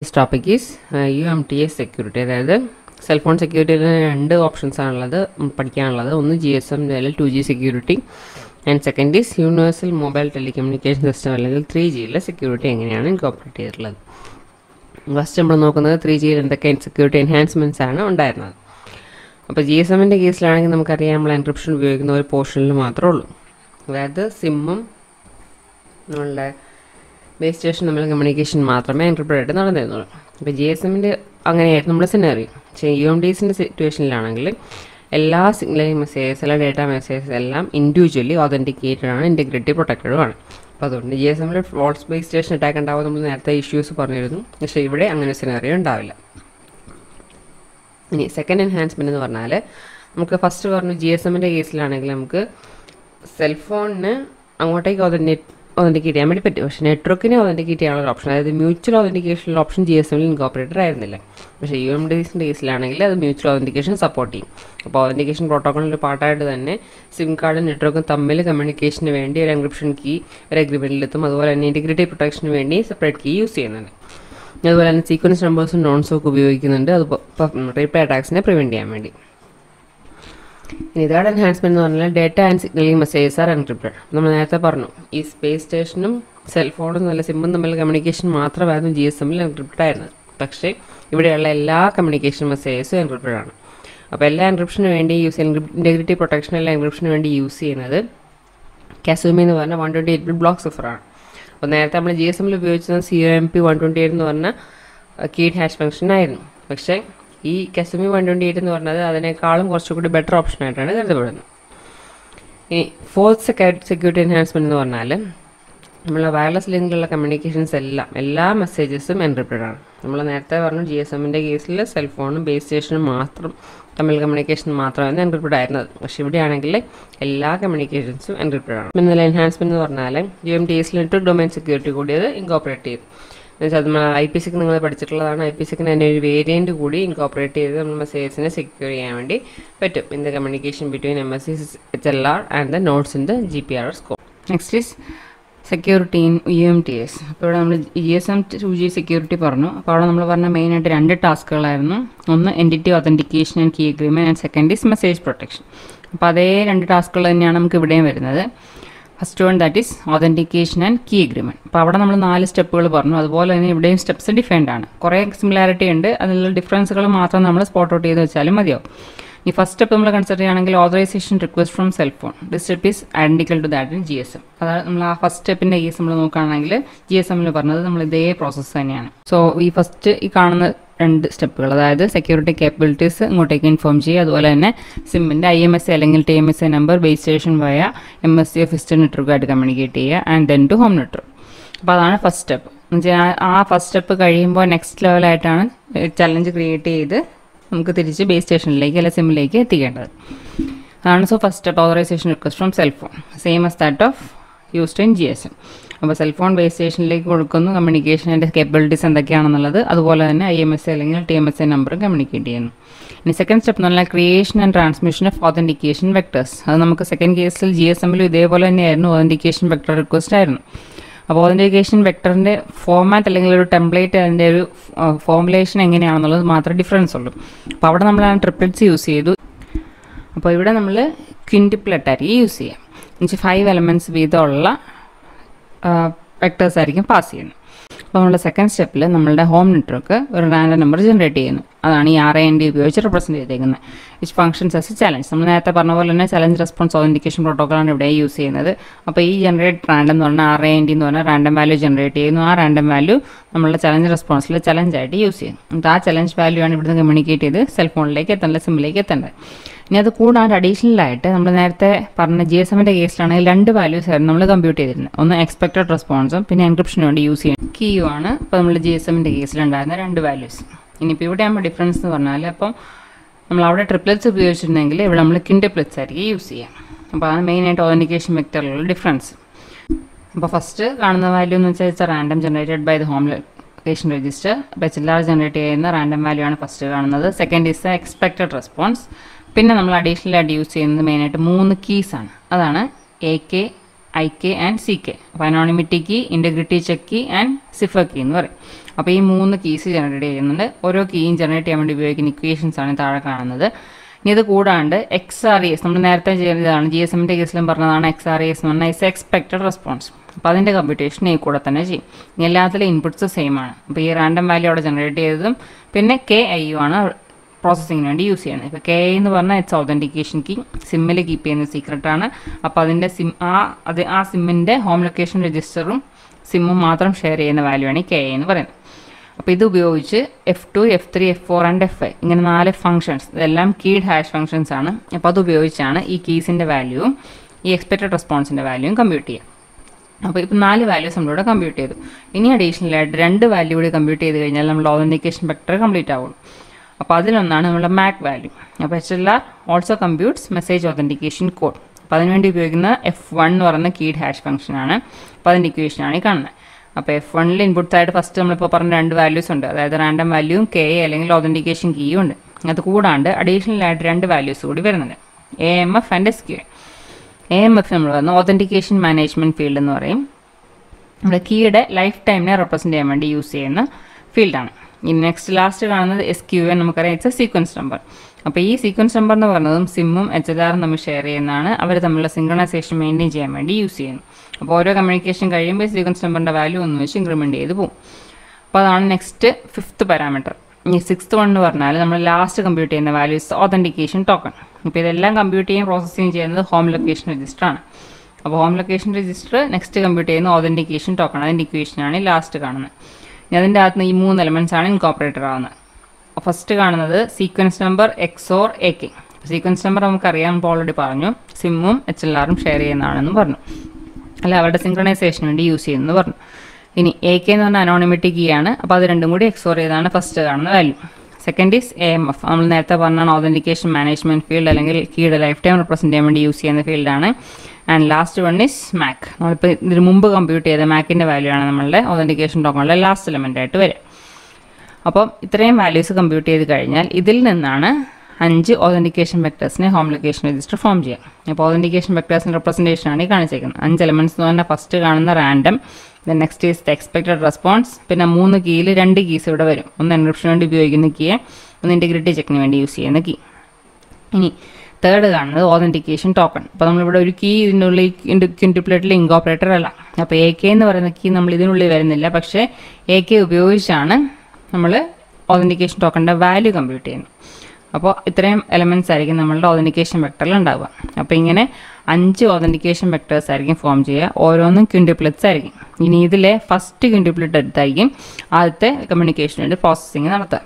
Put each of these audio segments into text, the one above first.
this topic is U M T S security അതായത് cellphone സെക്യൂരിറ്റിയിൽ രണ്ട് ഓപ്ഷൻസ് ആണുള്ളത് ഉം, പഠിക്കാനുള്ളത് ഒന്ന് ജി എസ് എം അല്ലെങ്കിൽ two G security and second is universal mobile telecommunication system അല്ലെങ്കിൽ ത്രീ ജിയിലെ സെക്യൂരിറ്റി എങ്ങനെയാണ് ഇൻകോപ്പറേറ്റ് ചെയ്തിട്ടുള്ളത് ഫസ്റ്റ് നമ്മൾ നോക്കുന്നത് ത്രീ ജിയിൽ എന്തൊക്കെ സെക്യൂരിറ്റി എൻഹാൻസ്മെൻറ്റ്സ് ആണ് ഉണ്ടായിരുന്നത് അപ്പോൾ ജി എസ് എമ്മിൻ്റെ കേസിലാണെങ്കിൽ നമുക്കറിയാം നമ്മൾ എൻക്രിപ്ഷൻ ഉപയോഗിക്കുന്ന ഒരു പോർഷനിൽ മാത്രമേ ഉള്ളൂ അതായത് സിമ്മും നമ്മളുടെ ബേസ് സ്റ്റേഷൻ തമ്മിൽ കമ്മ്യൂണിക്കേഷൻ മാത്രമേ എൻക്രിപ്റ്റഡ് ആയിട്ട് നടന്നിരുന്നുള്ളൂ അപ്പോൾ ജി എസ് എമ്മിൻ്റെ അങ്ങനെയായിരുന്നു നമ്മുടെ സിനാറി പക്ഷേ യു എം ഡിസിൻ്റെ സിറ്റുവേഷനിലാണെങ്കിൽ എല്ലാ സിഗ്നലിംഗ് മെസ്സേജസ് എല്ലാ ഡേറ്റ മെസ്സേജസ് എല്ലാം ഇൻഡിവിജ്വലി ഒതൻറ്റിക്കേറ്റഡ് ആണ് ഇൻറ്റഗ്രിറ്റി പ്രൊട്ടക്റ്റഡും ആണ് അപ്പോൾ അതുകൊണ്ട് ജി എസ് എമ്മിൽ വോൾസ് ബേസ് സ്റ്റേഷൻ അറ്റാക്ക് ഉണ്ടാവും നമ്മൾ നേരത്തെ ഇഷ്യൂസ് പറഞ്ഞിരുന്നു പക്ഷേ ഇവിടെ അങ്ങനെ സിനാറിയോ ഉണ്ടാവില്ല ഇനി സെക്കൻഡ് എൻഹാൻസ്മെൻറ്റ് എന്ന് പറഞ്ഞാൽ നമുക്ക് ഫസ്റ്റ് പറഞ്ഞു ജി എസ് എമ്മിൻ്റെ കേസിലാണെങ്കിൽ നമുക്ക് സെൽഫോണിന് അങ്ങോട്ടേക്ക് ഒതൻറ്റിക്കേറ്റ് ഒതൻറ്റിക്കേറ്റ് ചെയ്യാൻ വേണ്ടി പറ്റും പക്ഷേ നെറ്റ്വർക്കിനെ ഒതൻറ്റിക്കേറ്റ് ചെയ്യാനുള്ള ഓപ്ഷൻ അതായത് മ്യൂച്വൽ ഒതൻറ്റിക്കേഷനുള്ള ഓപ്ഷൻ ജി എസ് എമ്മിൽ ഇൻകോപ്പറേറ്റഡ് ആയിരുന്നില്ല പക്ഷേ യു എം ഡിസിൻ്റെ കേസിലാണെങ്കിൽ അത് മ്യൂച്വൽ ഒതൻറ്റിക്കേഷൻ സപ്പോർട്ട് ചെയ്യും അപ്പോൾ ഒതൻറ്റിക്കേഷൻ പ്രോട്ടോക്കോളിൻ്റെ പാർട്ടായിട്ട് തന്നെ സിം കാർഡും നെറ്റ്വർക്കും തമ്മിൽ കമ്മ്യൂണിക്കേഷന് വേണ്ടി ഒരു എൻക്രിപ്ഷൻ കീ ഒരു അഗ്രിമെൻറ്റിലെത്തും അതുപോലെ തന്നെ ഇൻറ്റിഗ്രിറ്റി പ്രൊട്ടക്ഷന് വേണ്ടി സെപ്പറേറ്റ് കീ യൂസ് ചെയ്യുന്നുണ്ട് അതുപോലെ തന്നെ സീക്വൻസ് നമ്പേഴ്സും നോൺസും ഒക്കെ ഉപയോഗിക്കുന്നുണ്ട് അത് റീപ്ലേ അറ്റാക്സിനെ പ്രിവെൻറ്റ് ചെയ്യാൻ വേണ്ടി ഇനി ഇതാണ് എൻഹാൻസ്മെന്റ് എന്ന് പറഞ്ഞാൽ data and signalling messages are encrypted നമ്മൾ നേരത്തെ പറഞ്ഞു ഈ സ്പേസ് സ്റ്റേഷനും സെൽഫോണും നല്ല സിമ്മും തമ്മിൽ കമ്മ്യൂണിക്കേഷൻ മാത്രമായിരുന്നു ജി എസ് എമ്മിൽ എൻക്രിപ്റ്റഡ് ആയിരുന്നത് പക്ഷേ ഇവിടെയുള്ള എല്ലാ കമ്മ്യൂണിക്കേഷൻ മെസ്സേജസും എൻക്രിപ്റ്റഡ് ആണ് അപ്പോൾ എല്ലാ എൻക്രിപ്ഷന് വേണ്ടി യൂസ് ഇൻറ്റഗ്രിറ്റി പ്രൊട്ടക്ഷൻ എല്ലാ എൻക്രിപ്ഷന് വേണ്ടി യൂസ് ചെയ്യുന്നത് കാസുമി എന്ന് പറഞ്ഞാൽ one twenty eight bit block സിഫറാണ് അപ്പോൾ നേരത്തെ നമ്മൾ ജി എസ് എമ്മിൽ ഉപയോഗിച്ചത് C O M P one twenty eight എന്ന് പറഞ്ഞ കീഡ് ഹാഷ് ഫംഗ്ഷൻ ആയിരുന്നു പക്ഷേ ഈ കസുമി വൺ ട്വൻറ്റി എയ്റ്റ് എന്ന് പറഞ്ഞത് അതിനേക്കാളും കുറച്ചുകൂടി ബെറ്റർ ഓപ്ഷൻ ആയിട്ടാണ് കരുതപ്പെടുന്നത് ഇനി ഫോർത്ത് സെക്യൂരിറ്റി എൻഹാൻസ്മെൻറ്റ് എന്ന് പറഞ്ഞാൽ നമ്മൾ വയർലെസ് ലിങ്കിലുള്ള കമ്മ്യൂണിക്കേഷൻസ് എല്ലാം എല്ലാ മെസ്സേജസും എൻക്രിപ്റ്റഡ് ആണ് നമ്മൾ നേരത്തെ പറഞ്ഞു ജി എസ് എമ്മിൻ്റെ കേസിൽ സെൽഫോണും ബേസ് സ്റ്റേഷനും മാത്രം തമ്മിൽ കമ്മ്യൂണിക്കേഷൻ മാത്രമായിരുന്നു എൻക്രിപ്റ്റഡ് ആയിരുന്നത് പക്ഷേ ഇവിടെയാണെങ്കിൽ എല്ലാ കമ്മ്യൂണിക്കേഷൻസും എൻക്രിപ്റ്റഡ് ആണ് പിന്നെ എൻഹാൻസ്മെൻറ്റ് എന്ന് പറഞ്ഞാൽ യു എം ടി എസിലിട്ട് ഡൊമൈൻ സെക്യൂരിറ്റി കൂടി അത് ഇൻകോപ്പറേറ്റ് ചെയ്തു എന്നുവെച്ചാൽ അത് നമ്മൾ ഐ പി സിക്ക് നിങ്ങൾ പഠിച്ചിട്ടുള്ളതാണ് ഐ പി സിക്കിന് തന്നെ ഒരു വേരിയൻറ്റ് കൂടി ഇൻകോപ്പറേറ്റ് ചെയ്ത് നമ്മൾ മെസ്സേജസിനെ സെക്യൂർ ചെയ്യാൻ വേണ്ടി പറ്റും in the communication between M S C H L R and the notes in the G P R score next is security in U M T S അപ്പോൾ ഇവിടെ നമ്മൾ G S M two G security പറഞ്ഞു അപ്പോൾ അവിടെ നമ്മൾ പറഞ്ഞ മെയിനായിട്ട് രണ്ട് ടാസ്കുകളായിരുന്നു ഒന്ന് entity authentication and key agreement and second is message protection അപ്പോൾ അതേ രണ്ട് ടാസ്കുകൾ തന്നെയാണ് നമുക്ക് ഇവിടെയും വരുന്നത് first one that is authentication and key agreement അപ്പോൾ അവിടെ നമ്മൾ നാല് സ്റ്റെപ്പുകൾ പറഞ്ഞു അതുപോലെ തന്നെ ഇവിടെയും സ്റ്റെപ്സ് ഡിഫൈൻഡ് ആണ് കുറേ സിമിലാരിറ്റി ഉണ്ട് അതിലുള്ള ഡിഫറൻസുകൾ മാത്രം നമ്മൾ സ്പോട്ട് ഔട്ട് ചെയ്ത് വെച്ചാലും മതിയാവും ഈ ഫസ്റ്റ് സ്റ്റെപ്പ് നമ്മൾ കൺസിഡർ ചെയ്യുകയാണെങ്കിൽ authorization request from cellphone this step is identical to that in G S M അതായത് നമ്മൾ ആ ഫസ്റ്റ് സ്റ്റെപ്പിൻ്റെ കേസ് നമ്മൾ നോക്കുകയാണെങ്കിൽ ജി എസ് എമ്മിൽ പറഞ്ഞത് നമ്മൾ ഇതേ പ്രോസസ്സ് തന്നെയാണ് സോ ഈ ഫസ്റ്റ് ഈ കാണുന്ന രണ്ട് സ്റ്റെപ്പുകൾ അതായത് സെക്യൂരിറ്റി കേപ്പബിലിറ്റീസ് ഇങ്ങോട്ടേക്ക് ഇൻഫോം ചെയ്യുക അതുപോലെ തന്നെ സിമ്മിൻ്റെ ഐ എം എസ് അല്ലെങ്കിൽ T M S A number base station via M S C of ഇസ്റ്റർ നെറ്റ്വർക്കായിട്ട് കമ്മ്യൂണിക്കേറ്റ് ചെയ്യുക and then to home network അപ്പോൾ അതാണ് ഫസ്റ്റ് സ്റ്റെപ്പ് എന്നുവെച്ചാൽ ആ ഫസ്റ്റ് സ്റ്റെപ്പ് കഴിയുമ്പോൾ നെക്സ്റ്റ് ലെവലായിട്ടാണ് ചലഞ്ച് ക്രിയേറ്റ് ചെയ്ത് നമുക്ക് തിരിച്ച് ബേസ് സ്റ്റേഷനിലേക്ക് അല്ലെങ്കിൽ സിമ്മിലേക്ക് എത്തിക്കേണ്ടത് അതാണ് so first step authorization request from cellphone same as that of used in G S M അപ്പോൾ സെൽഫോൺ ബേസ് സ്റ്റേഷനിലേക്ക് കൊടുക്കുന്നു കമ്മ്യൂണിക്കേഷൻ്റെ കേപ്പബിലിറ്റീസ് എന്തൊക്കെയാണെന്നുള്ളത് അതുപോലെ തന്നെ ഐ എം എസ് അല്ലെങ്കിൽ ടി എം എസ് എ നമ്പറും കമ്മ്യൂണിക്കേറ്റ് ചെയ്യുന്നു ഇനി സെക്കൻഡ് സ്റ്റെപ്പ് എന്ന് പറഞ്ഞാൽ creation and transmission of authentication vectors അത് നമുക്ക് സെക്കൻഡ് കേസിൽ ജി എസ് എമ്മിലും ഇതേപോലെ തന്നെയായിരുന്നു ഒതൻറ്റിക്കേഷൻ വെക്ടർ റിക്വസ്റ്റ് ആയിരുന്നു അപ്പോൾ ഒതൻറ്റിക്കേഷൻ വെക്ടറിൻ്റെ ഫോമാറ്റ് അല്ലെങ്കിൽ ഒരു ടെംപ്ലേറ്റ് അതിൻ്റെ ഒരു ഫോമുലേഷൻ എങ്ങനെയാണെന്നുള്ളത് മാത്രമേ ഡിഫറൻസ് ഉള്ളൂ അപ്പോൾ അവിടെ നമ്മളാണ് ട്രിപ്ലറ്റ്സ് യൂസ് ചെയ്തു അപ്പോൾ ഇവിടെ നമ്മൾ ക്വിൻറ്റിപ്ലറ്റായിരിക്കും യൂസ് ചെയ്യാം എന്നുവെച്ചാൽ ഫൈവ് എലമെൻറ്റ്സ് വീതമുള്ള വെക്ടേഴ്സ് ആയിരിക്കും പാസ് ചെയ്യുന്നത് അപ്പോൾ നമ്മുടെ സെക്കൻഡ് സ്റ്റെപ്പിൽ നമ്മളുടെ ഹോം നെറ്റ്വർക്ക് ഒരു റാൻഡം നമ്പർ ജനറേറ്റ് ചെയ്യുന്നു അതാണ് ഈ ആർ എൻ ഡി ഉപയോഗിച്ച് റെപ്രസെൻറ്റ് ചെയ്തേക്കുന്നത് which functions as a challenge നമ്മൾ നേരത്തെ പറഞ്ഞ പോലെ തന്നെ ചലഞ്ച് റെസ്പോൺസ് ഒതൻറ്റിക്കേഷൻ പ്രോട്ടോക്കോളാണ് ഇവിടെ യൂസ് ചെയ്യുന്നത് അപ്പോൾ ഈ ജനറേറ്റ് റാൻഡം എന്ന് പറഞ്ഞാൽ ആർ എൻ ഡി എന്ന് പറഞ്ഞാൽ റാൻഡം വാല്യൂ ജനറേറ്റ് ചെയ്യുന്നു ആ റാൻഡം വാല്യൂ നമ്മളുടെ ചലഞ്ച് റെസ്പോൺസിൽ ചലഞ്ച് ആയിട്ട് യൂസ് ചെയ്യുന്നു എന്നിട്ട് ആ ചലഞ്ച് വാല്യൂ ആണ് ഇവിടുന്ന് കമ്മ്യൂണിക്കേറ്റ് ചെയ്ത് സെൽഫോണിലേക്ക് എത്തേണ്ടത് സിമ്മിലേക്ക് എത്തേണ്ടത് ഇനി അത് കൂടാണ്ട് അഡീഷണൽ ആയിട്ട് നമ്മൾ നേരത്തെ പറഞ്ഞ ജി എസ് എമ്മിൻ്റെ കേസിലാണെങ്കിൽ രണ്ട് വാല്യൂസ് ആയിരുന്നു നമ്മൾ കമ്പ്യൂട്ട് ചെയ്തിരുന്നത് ഒന്ന് എക്സ്പെക്റ്റഡ് റെസ്പോൺസും പിന്നെ എൻക്രിപ്ഷന് വേണ്ടി യൂസ് ചെയ്യുന്ന കീയും ആണ് ഇപ്പോൾ നമ്മൾ ജി എസ് എമ്മിൻ്റെ കേസിലുണ്ടായിരുന്ന രണ്ട് വാല്യൂസ് ഇനിയിപ്പോൾ ഇവിടെ ആകുമ്പോൾ ഡിഫറൻസ് എന്ന് പറഞ്ഞാൽ അപ്പം നമ്മൾ അവിടെ ട്രിപ്ലറ്റ്സ് ഉപയോഗിച്ചിട്ടുണ്ടെങ്കിൽ ഇവിടെ നമ്മൾ കിൻഡിപ്ലറ്റ്സ് ആയിരിക്കും യൂസ് ചെയ്യാം അപ്പോൾ അതാണ് മെയിനായിട്ട് ഓതൻറ്റിക്കേഷൻ വെക്ടറിലുള്ള ഡിഫറൻസ് അപ്പോൾ ഫസ്റ്റ് കാണുന്ന വാല്യൂ എന്ന് വെച്ചാൽ it's random generated by the home location register അപ്പോൾ എച്ച് എൽ ആർ ജനറേറ്റ് ചെയ്യുന്ന റാൻഡം വാല്യൂ ആണ് ഫസ്റ്റ് കാണുന്നത് second is the expected response പിന്നെ നമ്മൾ അഡീഷണൽ ആയിട്ട് യൂസ് ചെയ്യുന്നത് മെയിനായിട്ട് മൂന്ന് കീസ് ആണ് അതാണ് A K I K and C K അപ്പോൾ anonymity key integrity check key and cipher key എന്ന് പറയും അപ്പോൾ ഈ മൂന്ന് കീസ് ജനറേറ്റ് ചെയ്യുന്നുണ്ട് ഓരോ കീയും ജനറേറ്റ് ചെയ്യാൻ വേണ്ടി ഉപയോഗിക്കുന്ന ഇക്വേഷൻസ് ആണ് താഴെ കാണുന്നത് ഇനി ഇത് കൂടാണ്ട് എക്സ് ആർ എസ് നമ്മൾ നേരത്തെ ചെയ്തതാണ് ജി എസ് എമ്മിൻ്റെ കേസിലും പറഞ്ഞതാണ് എക്സ് ആർ എസ് എന്ന് പറഞ്ഞാൽ ഇസ് എക്സ്പെക്റ്റഡ് റെസ്പോൺസ് അപ്പോൾ അതിൻ്റെ കമ്പ്യൂട്ടേഷൻ ഈ കൂടെ തന്നെ ചെയ്യും ഇനി എല്ലാത്തിലും ഇൻപുട്സ് സെയിം ആണ് അപ്പോൾ ഈ റാൻഡം വാല്യൂ അവിടെ ജനറേറ്റ് ചെയ്തതും പിന്നെ കെ ഐ യു ആണ് പ്രോസസ്സിങ്ങിന് വേണ്ടി യൂസ് ചെയ്യുന്നത് ഇപ്പോൾ കെ എന്ന് പറഞ്ഞാൽ ഇറ്റ്സ് ഓതൻറ്റിക്കേഷൻ കീ സിമ്മിൽ കീപ്പ് ചെയ്യുന്ന സീക്രട്ട് ആണ് അപ്പോൾ അതിൻ്റെ സിം ആ അത് ആ സിമ്മിൻ്റെ ഹോം ലൊക്കേഷൻ രജിസ്റ്ററും സിമ്മും മാത്രം ഷെയർ ചെയ്യുന്ന വാല്യൂ ആണ് കെ എന്ന് പറയുന്നത് അപ്പോൾ ഇത് ഉപയോഗിച്ച് F two F three F four and F five ഇങ്ങനെ നാല് ഫംഗ്ഷൻസ് ഇതെല്ലാം കീഡ് ഹാഷ് ഫംഗ്ഷൻസ് ആണ് അപ്പോൾ അത് ഉപയോഗിച്ചാണ് ഈ കീസിൻ്റെ വാല്യൂവും ഈ എക്സ്പെക്റ്റഡ് റെസ്പോൺസിൻ്റെ വാല്യൂവും കമ്പ്യൂട്ട് ചെയ്യുക അപ്പോൾ ഇപ്പോൾ നാല് വാല്യൂസ് നമ്മളിവിടെ കമ്പ്യൂട്ട് ചെയ്തു ഇനി അഡീഷണൽ ആയിട്ട് രണ്ട് വാല്യൂ കൂടി കമ്പ്യൂട്ട് ചെയ്ത് കഴിഞ്ഞാൽ നമ്മൾ ഓതൻറ്റിക്കേഷൻ വെക്ടർ കംപ്ലീറ്റ് ആവുള്ളൂ അപ്പോൾ അതിലൊന്നാണ് നമ്മുടെ മാക് വാല്യൂ അപ്പോൾ H L R also computes message authentication code അപ്പോൾ അതിനുവേണ്ടി ഉപയോഗിക്കുന്ന എഫ് വൺ എന്ന് പറയുന്ന കീഡ് ഹാഷ് ഫംഗ്ഷനാണ് അപ്പോൾ അതിൻ്റെ ഇക്വേഷനാണ് ഈ കാണുന്നത് അപ്പോൾ എഫ് വണ്ണിൽ ഇൻപുട്സ് ആയിട്ട് ഫസ്റ്റ് നമ്മളിപ്പോൾ പറഞ്ഞ രണ്ട് വാല്യൂസ് ഉണ്ട് അതായത് റാൻഡം വാല്യൂവും കെ അല്ലെങ്കിൽ ഓതൻറ്റിക്കേഷൻ കീയും ഉണ്ട് അത് കൂടാണ്ട് അഡീഷണൽ ആയിട്ട് രണ്ട് വാല്യൂസ് കൂടി വരുന്നുണ്ട് A M F and S Q A M F നമ്മൾ പറയുന്നത് ഓതൻറ്റിക്കേഷൻ മാനേജ്മെൻറ്റ് ഫീൽഡ് എന്ന് പറയും നമ്മുടെ കീയുടെ ലൈഫ് ടൈമിനെ റെപ്രസെൻറ്റ് ചെയ്യാൻ വേണ്ടി യൂസ് ചെയ്യുന്ന ഫീൽഡാണ് ഇനി നെക്സ്റ്റ് ലാസ്റ്റ് കാണുന്നത് എസ് ക്യു എൻ നമുക്കറിയാം ഇറ്റ്സ് എ സീക്വൻസ് നമ്പർ അപ്പോൾ ഈ സീക്വൻസ് നമ്പർ എന്ന് പറയുന്നതും സിമ്മും എച്ച് എൽ ആറും തമ്മിൽ ഷെയർ ചെയ്യുന്നതാണ് അവർ തമ്മിലുള്ള സിംഗണൈസേഷൻ മെയിൻറ്റെയിൻ ചെയ്യാൻ വേണ്ടി യൂസ് ചെയ്യുന്നു അപ്പോൾ ഓരോ കമ്മ്യൂണിക്കേഷൻ കഴിയുമ്പോൾ സീക്വൻസ് നമ്പറിൻ്റെ വാല്യൂ ഒന്ന് വെച്ച് ഇൻക്രിമെൻറ്റ് ചെയ്ത് പോകും അപ്പോൾ അതാണ് നെക്സ്റ്റ് ഫിഫ്ത്ത് പാരാമീറ്റർ ഈ സിക്സ്ത് വൺ എന്ന് പറഞ്ഞാൽ നമ്മൾ ലാസ്റ്റ് കമ്പ്യൂട്ട് ചെയ്യുന്ന വാല്യൂസ് ഓതൻറ്റിക്കേഷൻ ടോക്കൺ ഇപ്പോൾ ഇതെല്ലാം കമ്പ്യൂട്ട് ചെയ്യും പ്രോസസ്സിങ് ചെയ്യുന്നത് ഹോം ലൊക്കേഷൻ രജിസ്റ്റർ ആണ് അപ്പോൾ home location register next compute ചെയ്യുന്ന ഓതൻറ്റിക്കേഷൻ ടോക്കൺ അതിൻ്റെ ഇക്വേഷനാണ് ലാസ്റ്റ് കാണുന്നത് ഇനി അതിൻ്റെ അകത്ത് നിന്ന് ഈ മൂന്ന് എലമെൻറ്റ്സ് ആണ് ഇൻകോപ്പറേറ്റർ ആവുന്നത് ഫസ്റ്റ് കാണുന്നത് sequence number XOR A K sequence number നമുക്കറിയാം ഇപ്പോൾ ഓൾറെഡി പറഞ്ഞു സിമ്മും എച്ച് എൽ ആറും ഷെയർ ചെയ്യുന്നതാണെന്ന് പറഞ്ഞു അല്ല അവരുടെ സിങ്ക്രണൈസേഷന് വേണ്ടി യൂസ് ചെയ്യുന്നത് പറഞ്ഞു ഇനി എ കെ എന്ന് പറഞ്ഞാൽ അനോണിമിറ്റി കീ ആണ് അപ്പോൾ അത് രണ്ടും കൂടി എക്സോർ ചെയ്താണ് ഫസ്റ്റ് കാണുന്ന value second is A M F നമ്മൾ നേരത്തെ പറഞ്ഞാണ് ഓതൻറ്റിക്കേഷൻ മാനേജ്മെൻറ്റ് ഫീൽഡ് അല്ലെങ്കിൽ കീയുടെ ലൈഫ് ടൈം റെപ്രസെൻറ്റ് ചെയ്യാൻ വേണ്ടി യൂസ് ചെയ്യുന്ന ഫീൽഡാണ് and last one is MAC നമ്മളിപ്പോൾ ഇതിന് മുമ്പ് കമ്പ്യൂട്ട് ചെയ്ത മാക്കിൻ്റെ വാല്യൂ ആണ് നമ്മളുടെ ഓതൻറ്റിക്കേഷൻ ടോക്കണിലെ ലാസ്റ്റ് എലമെൻ്റ് ആയിട്ട് വരിക അപ്പം ഇത്രയും വാല്യൂസ് കമ്പ്യൂട്ട് ചെയ്ത് കഴിഞ്ഞാൽ ഇതിൽ നിന്നാണ് അഞ്ച് ഓതൻറ്റിക്കേഷൻ വെക്ടേഴ്സിനെ ഹോം ലൊക്കേഷൻ രജിസ്റ്റർ ഫോം ചെയ്യാം അപ്പോൾ ഓതൻറ്റിക്കേഷൻ വെക്ടേഴ്സിൻ്റെ റെപ്രസെൻറ്റേഷൻ ആണ് ഈ കാണിച്ചേക്കുന്നത് അഞ്ച് എലമെൻറ്റ്സ് എന്ന് പറഞ്ഞാൽ ഫസ്റ്റ് കാണുന്ന random then next is the expected response പിന്നെ മൂന്ന് കീയിൽ രണ്ട് കീസ് ഇവിടെ വരും ഒന്ന് എൻക്രിപ്ഷന് വേണ്ടി ഉപയോഗിക്കുന്ന കീ ഒന്ന് ഇൻറ്റഗ്രിറ്റി ചെക്കിന് വേണ്ടി യൂസ് ചെയ്യുന്ന കീ ഇനി തേർഡ് കാണുന്നത് ഓതൻറ്റിക്കേഷൻ ടോക്കൺ അപ്പോൾ നമ്മളിവിടെ ഒരു കീ ഇതിനുള്ളിൽ ക്വിൻറ്റുപ്ലേറ്റിൽ ഇൻകോപ്പറേറ്റർ അല്ല അപ്പോൾ എ കെ എന്ന് പറയുന്ന കീ നമ്മൾ ഇതിനുള്ളിൽ വരുന്നില്ല പക്ഷേ എ കെ ഉപയോഗിച്ചാണ് നമ്മൾ ഓതൻറ്റിക്കേഷൻ ടോക്കണിൻ്റെ വാല്യൂ കമ്പ്യൂട്ട് ചെയ്യുന്നത് അപ്പോൾ ഇത്രയും എലമെൻറ്റ്സ് ആയിരിക്കും നമ്മളുടെ ഓതൻറ്റിക്കേഷൻ വെക്ടറിൽ ഉണ്ടാവുക അപ്പോൾ ഇങ്ങനെ അഞ്ച് ഓതൻറ്റിക്കേഷൻ വെക്ടേഴ്സ് ആയിരിക്കും ഫോം ചെയ്യുക ഓരോന്നും ക്വിൻറ്റുപ്ലെറ്റ്സ് ആയിരിക്കും ഇനി ഇതിലെ ഫസ്റ്റ് ക്വിൻറ്റുപ്ലെറ്റ് എടുത്തായിരിക്കും ആദ്യത്തെ കമ്മ്യൂണിക്കേഷൻ വേണ്ടി പ്രോസസ്സിങ് നടത്തുക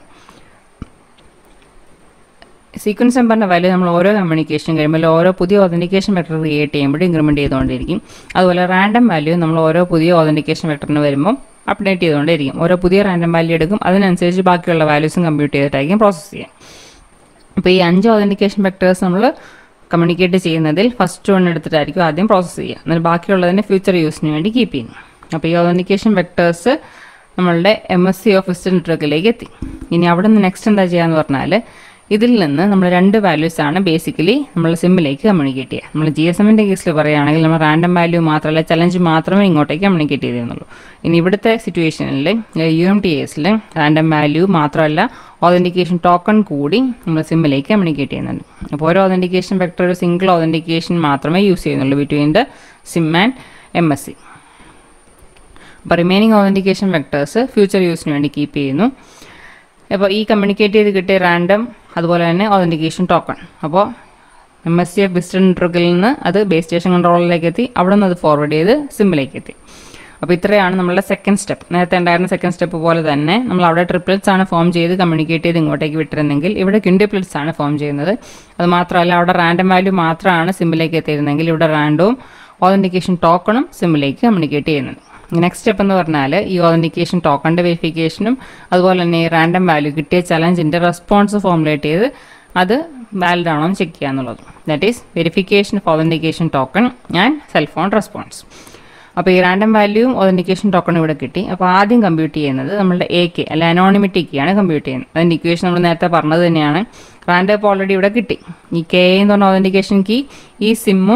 സീക്വൻസ് നമ്പറിൻ്റെ വാല്യൂ നമ്മൾ ഓരോ കമ്മ്യൂണിക്കേഷൻ കഴിയുമ്പോൾ ഓരോ പുതിയ ഓതൻറ്റിക്കേഷൻ വെക്ടർ ക്രിയേറ്റ് ചെയ്യുമ്പോൾ ഇൻക്രിമെൻറ്റ് ചെയ്തുകൊണ്ടിരിക്കും അതുപോലെ റാൻഡം വാല്യൂ നമ്മൾ ഓരോ പുതിയ ഓതൻറ്റിക്കേഷൻ വെക്ടറിന് വരുമ്പോൾ അപ്ഡേറ്റ് ചെയ്തുകൊണ്ടിരിക്കും ഓരോ പുതിയ റാൻഡം വാല്യൂ എടുക്കും അതിനനുസരിച്ച് ബാക്കിയുള്ള വാല്യൂസും കമ്പ്യൂട്ട് ചെയ്തിട്ടായിരിക്കും പ്രോസസ്സ് ചെയ്യുക അപ്പോൾ ഈ അഞ്ച് ഓതൻറ്റിക്കേഷൻ വെക്ടേഴ്സ് നമ്മൾ കമ്മ്യൂണിക്കേറ്റ് ചെയ്യുന്നതിൽ ഫസ്റ്റ് വൺ എടുത്തിട്ടായിരിക്കും ആദ്യം പ്രോസസ്സ് ചെയ്യുക എന്നിട്ട് ബാക്കിയുള്ളതിനെ ഫ്യൂച്ചർ യൂസിന് വേണ്ടി കീപ്പ് ചെയ്യുന്നു അപ്പോൾ ഈ ഓതൻറ്റിക്കേഷൻ വെക്ടേഴ്സ് നമ്മളുടെ എം എസ് സി ഓഫീസ് നെറ്റ്വർക്കിലേക്ക് എത്തി ഇനി അവിടെ നിന്ന് നെക്സ്റ്റ് എന്താ ചെയ്യാന്ന് പറഞ്ഞാൽ ഇതിൽ നിന്ന് നമ്മൾ രണ്ട് വാല്യൂസ് ആണ് ബേസിക്കലി നമ്മൾ സിമ്മിലേക്ക് കമ്മ്യൂണിക്കേറ്റ് ചെയ്യുക നമ്മൾ ജി എസ് എമ്മിൻ്റെ കേസിൽ പറയുകയാണെങ്കിൽ നമ്മൾ റാൻഡം വാല്യൂ മാത്രമല്ല ചലഞ്ച് മാത്രമേ ഇങ്ങോട്ടേക്ക് കമ്മ്യൂണിക്കേറ്റ് ചെയ്തിരുന്നുള്ളൂ ഇനി ഇവിടുത്തെ സിറ്റുവേഷനിൽ യു എം ടി എസിൽ റാൻഡം വാല്യൂ മാത്രമല്ല ഓതൻറ്റിക്കേഷൻ ടോക്കൺ കൂടി നമ്മൾ സിമ്മിലേക്ക് കമ്മ്യൂണിക്കേറ്റ് ചെയ്യുന്നുണ്ട് അപ്പോൾ ഓരോ ഓതൻറ്റിക്കേഷൻ വെക്ടർ ഒരു സിംഗിൾ ഓതൻറ്റിക്കേഷൻ മാത്രമേ യൂസ് ചെയ്യുന്നുള്ളൂ between the SIM and M S C അപ്പോൾ റിമൈനിങ് ഓതൻറ്റിക്കേഷൻ വെക്ടേഴ്സ് ഫ്യൂച്ചർ യൂസിന് വേണ്ടി കീപ്പ് ചെയ്യുന്നു അപ്പോൾ ഈ കമ്മ്യൂണിക്കേറ്റ് ചെയ്ത് കിട്ടിയ റാൻഡം അതുപോലെ തന്നെ ഓതൻറ്റിക്കേഷൻ ടോക്കൺ അപ്പോൾ എം എസ് സി എഫ് വിസ്റ്റേൺ നെറ്റ്വർക്കിൽ നിന്ന് അത് ബേസ് സ്റ്റേഷൻ കൺട്രോളിലേക്ക് എത്തി അവിടെ നിന്ന് അത് ഫോർവേഡ് ചെയ്ത് സിമ്മിലേക്ക് എത്തി അപ്പോൾ ഇത്രയാണ് നമ്മളുടെ സെക്കൻഡ് സ്റ്റെപ്പ് നേരത്തെ ഉണ്ടായിരുന്ന സെക്കൻഡ് സ്റ്റെപ്പ് പോലെ തന്നെ നമ്മൾ അവിടെ ട്രിപ്ലറ്റ്സ് ആണ് ഫോം ചെയ്ത് കമ്മ്യൂണിക്കേറ്റ് ചെയ്ത് ഇങ്ങോട്ടേക്ക് വിട്ടിരുന്നെങ്കിൽ ഇവിടെ ക്വിൻഡിപ്ലറ്റ്സ് ആണ് ഫോം ചെയ്യുന്നത് അത് മാത്രമല്ല അവിടെ റാൻഡം വാല്യൂ മാത്രമാണ് സിമ്മിലേക്ക് എത്തിയിരുന്നെങ്കിൽ ഇവിടെ റാൻഡവും ഓതൻറ്റിക്കേഷൻ ടോക്കണും സിമ്മിലേക്ക് കമ്മ്യൂണിക്കേറ്റ് ചെയ്യുന്നത് നെക്സ്റ്റ് സ്റ്റെപ്പ് എന്ന് പറഞ്ഞാൽ ഈ ഓതൻറ്റിക്കേഷൻ ടോക്കണിൻ്റെ വെരിഫിക്കേഷനും അതുപോലെ തന്നെ ഈ റാൻഡം വാല്യൂ കിട്ടിയ ചലഞ്ചിൻ്റെ റെസ്പോൺസ് ഫോമുലേറ്റ് ചെയ്ത് അത് വാലിഡ് ആണോ എന്ന് ചെക്ക് ചെയ്യുക എന്നുള്ളത് that is verification of authentication token and cellphone response അപ്പോൾ ഈ റാൻഡം വാല്യൂവും ഓതൻറ്റിക്കേഷൻ ടോക്കൺ ഇവിടെ കിട്ടി അപ്പോൾ ആദ്യം കമ്പ്യൂട്ട് ചെയ്യുന്നത് നമ്മളുടെ എ കെ അല്ല അനോണിമിറ്റി കീ ആണ് കമ്പ്യൂട്ട് ചെയ്യുന്നത് അതിൻ്റെ ഇക്വേഷൻ നമ്മൾ നേരത്തെ പറഞ്ഞത് തന്നെയാണ് റാൻഡം ഇപ്പോൾ ഓൾറെഡി ഇവിടെ കിട്ടി ഈ കെ എന്ന് പറഞ്ഞ ഓതൻറ്റിക്കേഷൻ കീ ഈ സിമ്മും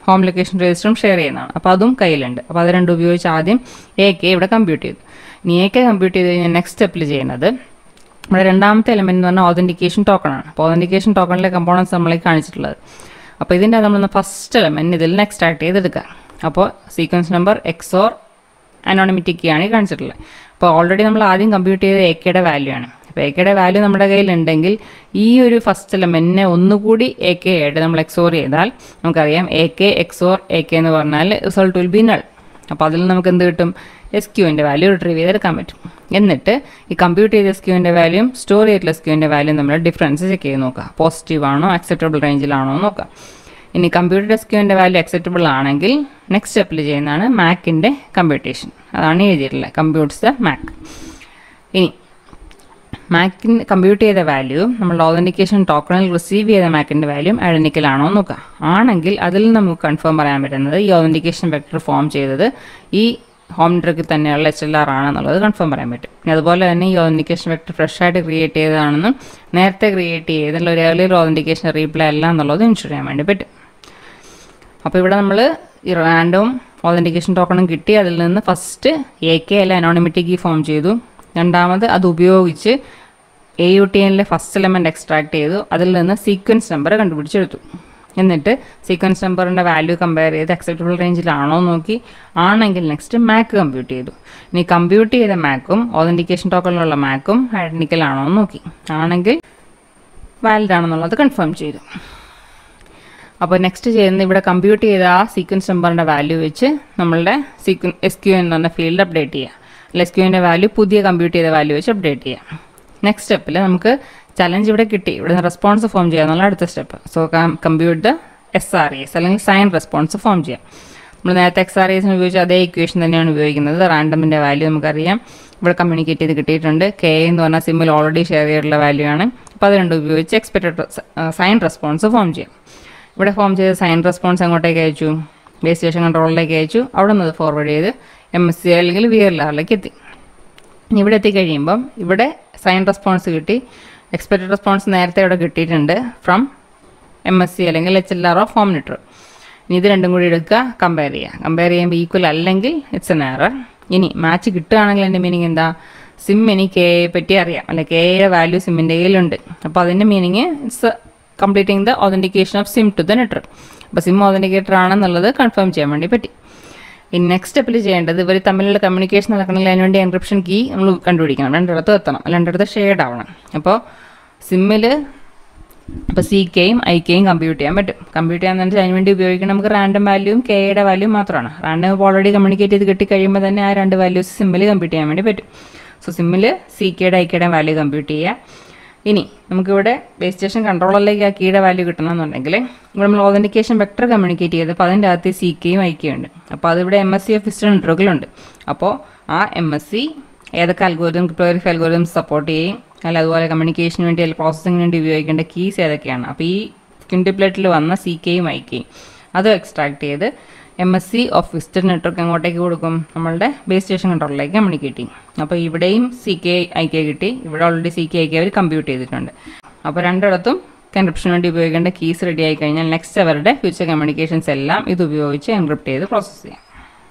ഹോം ലൊക്കേഷൻ രജിസ്റ്ററും ഷെയർ ചെയ്യുന്നതാണ് അപ്പോൾ അതും കയ്യിലുണ്ട് അപ്പോൾ അത് രണ്ടും ഉപയോഗിച്ച് ആദ്യം എ കെ ഇവിടെ കമ്പ്യൂട്ട് ചെയ്തു ഇനി എ കെ കമ്പ്യൂട്ട് ചെയ്ത് കഴിഞ്ഞാൽ നെക്സ്റ്റ് സ്റ്റെപ്പിൽ ചെയ്യുന്നത് നമ്മുടെ രണ്ടാമത്തെ എലമെന്റ് എന്ന് പറഞ്ഞാൽ ഓതന്റിക്കേഷൻ ടോക്കൺ ആണ് അപ്പോൾ ഓതന്റിക്കേഷൻ ടോക്കണിലെ കമ്പോണൻസ് നമ്മളെ കാണിച്ചിട്ടുള്ളത് അപ്പോൾ ഇതിൻ്റെ നമ്മൾ ഫസ്റ്റ് എലമെന്റ് ഇതിൽ നിന്ന് എക്സ്ട്രാക്ട് ചെയ്തെടുക്കുക അപ്പോൾ sequence number XOR anonymity key ആണ് ഈ കാണിച്ചിട്ടുള്ളത് അപ്പോൾ ഓൾറെഡി നമ്മൾ ആദ്യം കമ്പ്യൂട്ട് ചെയ്ത എ കെയുടെ വാല്യൂ ആണ് അപ്പോൾ എ കെയുടെ വാല്യൂ നമ്മുടെ കയ്യിലുണ്ടെങ്കിൽ ഈ ഒരു ഫസ്റ്റ് എലമെന്റിനെ ഒന്നുകൂടി എ കെ ആയിട്ട് നമ്മൾ എക്സോർ ചെയ്താൽ നമുക്കറിയാം A K XOR A K എന്ന് പറഞ്ഞാൽ റിസൾട്ട് വിൽ ബി നൾ അപ്പോൾ അതിൽ നമുക്ക് എന്ത് കിട്ടും എസ് ക്യൂവിൻ്റെ വാല്യൂ റിട്രീവ് ചെയ്തെടുക്കാൻ പറ്റും എന്നിട്ട് ഈ കമ്പ്യൂട്ട് ചെയ്ത എസ് ക്യൂവിൻ്റെ വാല്യൂം സ്റ്റോർ ചെയ്തിട്ടുള്ള എസ് ക്യൂവിൻ്റെ വാല്യൂ നമ്മൾ ഡിഫറൻസ് ചെക്ക് ചെയ്ത് നോക്കുക പോസിറ്റീവ് ആണോ അക്സെപ്റ്റബിൾ റേഞ്ചിലാണോ എന്ന് നോക്കാം ഇനി കമ്പ്യൂട്ടർ എസ് ക്യൂവിൻ്റെ വാല്യൂ അക്സെപ്റ്റബിൾ ആണെങ്കിൽ നെക്സ്റ്റ് സ്റ്റെപ്പിൽ ചെയ്യുന്നതാണ് മാക്കിൻ്റെ കമ്പ്യൂട്ടേഷൻ അതാണ് എഴുതിയിട്ടുള്ളത് കമ്പ്യൂട്ട്സ് ദ മാക്ക് ഇനി മാക്കിന് കമ്പ്യൂട്ട് ചെയ്ത വാല്യൂ നമ്മൾ ഓതൻറ്റിക്കേഷൻ ടോക്കണിൽ റിസീവ് ചെയ്ത മാക്കിൻ്റെ വാല്യൂ ഐഡൻറ്റിക്കൽ ആണോ എന്ന് നോക്കാം ആണെങ്കിൽ അതിൽ നമുക്ക് കൺഫേം പറയാൻ പറ്റുന്നത് ഈ ഓതൻറ്റിക്കേഷൻ വെക്ടർ ഫോം ചെയ്തത് ഈ ഹോം നെറ്റ്വർക്കിൽ തന്നെയുള്ള എച്ച് എൽ ആർ ആണെന്നുള്ളത് കൺഫേം പറയാൻ പറ്റും ഇനി അതുപോലെ തന്നെ ഈ ഓതൻറ്റിക്കേഷൻ വെക്ടർ ഫ്രഷ് ആയിട്ട് ക്രിയേറ്റ് ചെയ്തതാണെന്നും നേരത്തെ ക്രിയേറ്റ് ചെയ്തിട്ടുള്ള ഒരു ഏർലിയർ ഓതൻറ്റിക്കേഷൻ റീപ്ലൈ അല്ല എന്നുള്ളത് ഇൻഷുർ ചെയ്യാൻ വേണ്ടി പറ്റും അപ്പോൾ ഇവിടെ നമ്മൾ ഈ റാൻഡവും ഓതൻറ്റിക്കേഷൻ ടോക്കണും കിട്ടി അതിൽ നിന്ന് ഫസ്റ്റ് എ കെ അല്ല അനോണിമിറ്റി കീ ഫോം ചെയ്തു രണ്ടാമത് അത് ഉപയോഗിച്ച് എ യു ടി എന്നിലെ ഫസ്റ്റ് എലമെൻറ്റ് എക്സ്ട്രാക്ട് ചെയ്തു അതിൽ നിന്ന് സീക്വൻസ് നമ്പർ കണ്ടുപിടിച്ചെടുത്തു എന്നിട്ട് സീക്വൻസ് നമ്പറിൻ്റെ വാല്യൂ കമ്പയർ ചെയ്ത് അക്സെപ്റ്റബിൾ റേഞ്ചിലാണോ നോക്കി ആണെങ്കിൽ നെക്സ്റ്റ് മാക്ക് കമ്പ്യൂട്ട് ചെയ്തു ഇനി കമ്പ്യൂട്ട് ചെയ്ത മാക്കും ഓതൻറ്റിക്കേഷൻ ടോക്കണിലുള്ള മാക്കും ഐഡൻറ്റിക്കൽ ആണോ എന്ന് നോക്കി ആണെങ്കിൽ വാലിഡ് ആണെന്നുള്ളത് കൺഫേം ചെയ്തു അപ്പോൾ നെക്സ്റ്റ് ചെയ്യുന്നത് ഇവിടെ കമ്പ്യൂട്ട് ചെയ്ത ആ സീക്വൻസ് നമ്പറിൻ്റെ വാല്യൂ വെച്ച് നമ്മളുടെ സീക്വൻ എസ് ക്യു എന്ന് പറഞ്ഞ ഫീൽഡ് അപ്ഡേറ്റ് ചെയ്യുക അല്ല എസ് ക്യുവിൻ്റെ വാല്യൂ പുതിയ കമ്പ്യൂട്ട് ചെയ്ത വാല്യൂ വെച്ച് അപ്ഡേറ്റ് ചെയ്യാം നെക്സ്റ്റ് സ്റ്റെപ്പിൽ നമുക്ക് ചലഞ്ച് ഇവിടെ കിട്ടി ഇവിടെ റെസ്പോൺസ് ഫോം ചെയ്യുക എന്നുള്ള അടുത്ത step so compute the S R S അല്ലെങ്കിൽ സൈൻ റെസ്പോൺസ് ഫോം ചെയ്യാം നമ്മൾ നേരത്തെ എക്സ് ആർ എസിന് ഉപയോഗിച്ച അതേ ഇക്വേഷൻ തന്നെയാണ് ഉപയോഗിക്കുന്നത് റാൻഡമിൻ്റെ വാല്യൂ നമുക്കറിയാം ഇവിടെ കമ്മ്യൂണിക്കേറ്റ് ചെയ്ത് കിട്ടിയിട്ടുണ്ട് കെ എന്ന് പറഞ്ഞാൽ സിമ്മിൽ ഓൾറെഡി ഷെയർ ചെയ്തിട്ടുള്ള വാല്യൂ ആണ് അപ്പോൾ അത് രണ്ടും ഉപയോഗിച്ച് എക്സ്പെക്റ്റഡ് സൈൻ റെസ്പോൺസ് ഫോം ചെയ്യാം ഇവിടെ ഫോം ചെയ്ത സൈൻ റെസ്പോൺസ് അങ്ങോട്ടേക്ക് അയച്ചു ബേസ് സ്റ്റേഷൻ കൺട്രോളിലേക്ക് അയച്ചു അവിടെ നിന്ന് ഫോർവേഡ് ചെയ്ത് എം എസ് സി അല്ലെങ്കിൽ വി എൽ ആറിലേക്ക് എത്തി ഇനി ഇവിടെ എത്തിക്കഴിയുമ്പം ഇവിടെ സൈൻ റെസ്പോൺസ് കിട്ടി എക്സ്പെക്റ്റഡ് റെസ്പോൺസ് നേരത്തെ ഇവിടെ കിട്ടിയിട്ടുണ്ട് ഫ്രം എം എസ് സി അല്ലെങ്കിൽ H L R of home നെറ്റർ ഇനി ഇത് രണ്ടും കൂടി എടുക്കുക കമ്പയർ ചെയ്യുക കമ്പയർ ചെയ്യുമ്പോൾ ഈക്വൽ അല്ലെങ്കിൽ ഇറ്റ്സ് എൻ എറർ ഇനി മാച്ച് കിട്ടുകയാണെങ്കിൽ എൻ്റെ മീനിങ് എന്താ സിം എനിക്ക് കെയെ പറ്റി അറിയാം അല്ലെ കെയുടെ വാല്യൂ സിമ്മിൻ്റെ കയ്യിലുണ്ട് അപ്പോൾ അതിൻ്റെ meaning it's completing the authentication of SIM to the നെറ്റർ അപ്പോൾ സിം ഓതൻറ്റിക്കേറ്റർ ആണെന്നുള്ളത് കൺഫേം ചെയ്യാൻ വേണ്ടി പറ്റി ഇനി നെക്സ്റ്റ് സ്റ്റെപ്പിൽ ചെയ്യേണ്ടത് ഇവർ തമ്മിലുള്ള കമ്മ്യൂണിക്കേഷൻ നടക്കണമെങ്കിൽ അതിനുവേണ്ടി എൻക്രിപ്ഷൻ കീ നമ്മൾ കണ്ടുപിടിക്കണം രണ്ടിടത്തും എത്തണം രണ്ടിടത്ത് ഷെയ്ഡ് ആവണം അപ്പോൾ സിമ്മിൽ അപ്പോൾ സി കെയും ഐ കെയും കമ്പ്യൂട്ട് ചെയ്യാൻ പറ്റും കമ്പ്യൂട്ട് ചെയ്യാൻ വെച്ചാൽ അതിന് വേണ്ടി ഉപയോഗിക്കണം നമുക്ക് റാൻഡം വാല്യൂവും കെയുടെ വാല്യൂവും മാത്രമാണ് റാൻഡം ഇപ്പോൾ ഓൾറെഡി കമ്മ്യൂണിക്കേറ്റ് ചെയ്ത് കിട്ടി കഴിയുമ്പോൾ തന്നെ ആ രണ്ട് വാല്യൂസ് സിമ്മിൽ കമ്പ്യൂട്ട് ചെയ്യാൻ വേണ്ടി പറ്റും സോ സിമ്മിൽ സി കെയുടെ ഐ കെയുടെ വാല്യൂ കമ്പ്യൂട്ട് ചെയ്യുക ഇനി നമുക്കിവിടെ ബേസ് സ്റ്റേഷൻ കൺട്രോളറിലേക്ക് ആ കീയുടെ വാല്യൂ കിട്ടണമെന്നുണ്ടെങ്കിൽ ഇവിടെ നമ്മൾ ഓതൻറ്റിക്കേഷൻ വെക്ടർ കമ്മ്യൂണിക്കേറ്റ് ചെയ്തപ്പോൾ അതിൻ്റെ അകത്ത് സി കെയും ഐ കെയും ഉണ്ട് അപ്പോൾ അതിവിടെ M S C of history നെറ്റ്വർക്കിലുണ്ട് അപ്പോൾ ആ എം എസ് സി ഏതൊക്കെ അൽഗോരിതം ക്രിപ്റ്റോഗ്രഫി അൽഗോരിതം സപ്പോർട്ട് ചെയ്യും അല്ല അതുപോലെ കമ്മ്യൂണിക്കേഷന് വേണ്ടി അല്ലെങ്കിൽ പ്രോസസ്സിങ്ങിന് വേണ്ടി ഉപയോഗിക്കേണ്ട കീസ് ഏതൊക്കെയാണ് അപ്പോൾ ഈ ക്വിൻറ്റിപ്ലേറ്റിൽ വന്ന സി കെയും ഐ കെയും അത് എക്സ്ട്രാക്ട് ചെയ്ത് M S C of visitor network എങ്ങോട്ടേക്ക് കൊടുക്കും നമ്മളുടെ ബേസ് സ്റ്റേഷൻ കൺട്രോളിലേക്ക് കമ്മ്യൂണിക്കേറ്റ് ചെയ്യും അപ്പോൾ ഇവിടെയും സി കെ ഐ കെ കിട്ടി ഇവിടെ already C K I K അവർ കമ്പ്യൂട്ട് ചെയ്തിട്ടുണ്ട് അപ്പോൾ രണ്ടിടത്തും എൻക്രിപ്ഷന് വേണ്ടി ഉപയോഗിക്കേണ്ട കീസ് റെഡി ആയി കഴിഞ്ഞാൽ നെക്സ്റ്റ് അവരുടെ ഫ്യൂച്ചർ കമ്മ്യൂണിക്കേഷൻസ് എല്ലാം ഇത് ഉപയോഗിച്ച് എൻക്രിപ്റ്റ് ചെയ്ത് പ്രോസസ്സ് ചെയ്യാം